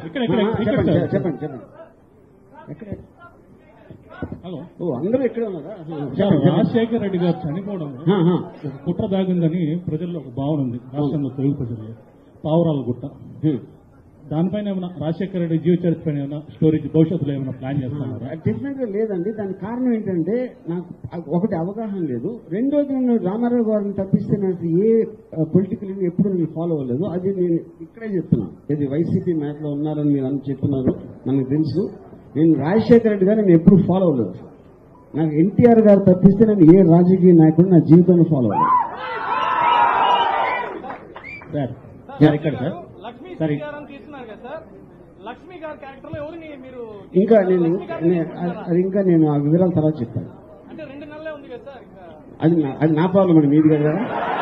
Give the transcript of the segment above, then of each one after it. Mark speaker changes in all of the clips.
Speaker 1: ఇక్కడ ఇక్కడ
Speaker 2: ఆ,
Speaker 1: ఇక్కడ
Speaker 2: చెప్పండి
Speaker 1: సార్.
Speaker 2: చెప్పండి చెప్పండి ఎక్కడ
Speaker 1: హలో
Speaker 2: ఓ అందరూ ఎక్కడ ఉన్నారా ఆ,
Speaker 1: సార్
Speaker 2: చెప్పండి, చెప్పండి.
Speaker 1: రాజశేఖర రెడ్డి గారు చనిపోవడం
Speaker 2: ఆ, ఆ.
Speaker 1: ఒక కుట్ర దాగిందని ప్రజల్లో ఒక భావన ఉంది రాష్ట్రంలో తెలుగు ప్రజల్లో పావురాల గుట్ట
Speaker 2: హ్మ్.
Speaker 1: దానిపైన ఏమైనా రాజశేఖర రెడ్డి జీవ చరిత్ర పైన ఏమైనా స్టోరేజ్ భవిష్యత్తులో ఏమైనా ప్లాన్ చేస్తున్నారా
Speaker 2: డెఫినెట్ గా లేదండి దానికి కారణం ఏంటంటే నాకు ఒకటి అవగాహన లేదు రెండోది నేను రామారావు గారిని తప్పిస్తే నాకు ఏ పొలిటికల్ ఎప్పుడు నేను ఫాలో అవ్వలేదు అది నేను ఇక్కడే చెప్తున్నాను ఇది వైసీపీ మ్యాట్ లో ఉన్నారని మీరు అందరూ చెప్తున్నారు మనకు తెలుసు నేను రాజశేఖర రెడ్డి గారు నేను ఎప్పుడు ఫాలో అవ్వలేదు నాకు ఎన్టీఆర్ గారు తప్పిస్తే నేను ఏ రాజకీయ నాయకుడు నా జీవితంలో ఫాలో అవ్వలేదు
Speaker 3: సార్ సార్ ఇక్కడ సార్
Speaker 4: లక్ష్మీ
Speaker 3: సరే.
Speaker 4: శ్రీగారం తీస్తున్నారు కదా సార్ లక్ష్మీ గారి క్యారెక్టర్ లో ఎవరిని మీరు
Speaker 2: ఇంకా నేను
Speaker 4: లక్ష్మీ
Speaker 2: ఇంకా
Speaker 4: గారిని
Speaker 2: నే-
Speaker 4: తీసుకున్నారా?
Speaker 2: అది ఇంకా నేను ఆ వివరాలు తర్వాత చెప్తాను
Speaker 4: అంటే రెండు నెలలే ఉంది కదా సార్ ఇంకా
Speaker 2: అది నా- అది నా ప్రాబ్లం అండి మీది కదా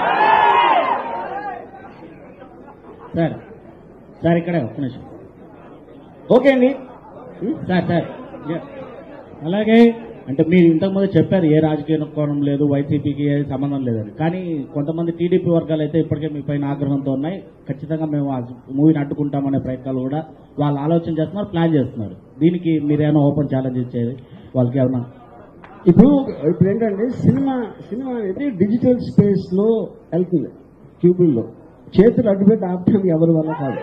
Speaker 3: సార్ సార్ ఇక్కడ ఒక్క నిమిషం
Speaker 2: ఓకే అండి
Speaker 3: సార్ సార్ అలాగే అంటే మీరు ఇంతకుముందు చెప్పారు ఏ రాజకీయ కోణం లేదు వైసీపీకి ఏ సంబంధం లేదని కానీ కొంతమంది టీడీపీ వర్గాలు అయితే ఇప్పటికే మీ పైన ఆగ్రహంతో ఉన్నాయి ఖచ్చితంగా మేము ఆ మూవీని అడ్డుకుంటామనే ప్రయత్నాలు కూడా వాళ్ళు ఆలోచన చేస్తున్నారు ప్లాన్ చేస్తున్నారు దీనికి మీరేమైనా ఓపెన్ ఛాలెంజ్ ఇచ్చేది వాళ్ళకి ఏమన్నా
Speaker 2: ఇప్పుడు ఇప్పుడు ఏంటంటే సినిమా సినిమా అనేది డిజిటల్ స్పేస్ లో వెళ్తుంది క్యూబుల్లో చేతులు అడ్డుపెట్టి ఆపడం ఎవరి వల్ల కాదు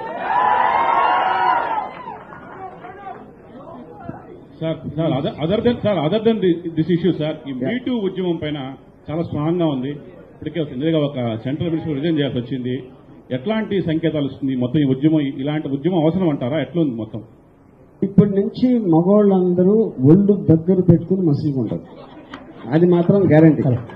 Speaker 5: sir sir other than sir other than this issue sir ఈ మీటూ ఉద్యమం పైన చాలా స్ట్రాంగ్ గా ఉంది ఇప్పటికే నిజంగా ఒక సెంట్రల్ మినిస్టర్ రిజైన్ చేయాల్సి వచ్చింది ఎట్లాంటి సంకేతాలు ఇస్తుంది మొత్తం ఈ ఉద్యమం ఇలాంటి ఉద్యమం అవసరం అంటారా ఎట్లుంది మొత్తం
Speaker 2: ఇప్పటి నుంచి మగవాళ్ళందరూ ఒళ్ళు దగ్గర పెట్టుకుని మసులుకుంటారు అది మాత్రం గ్యారంటీ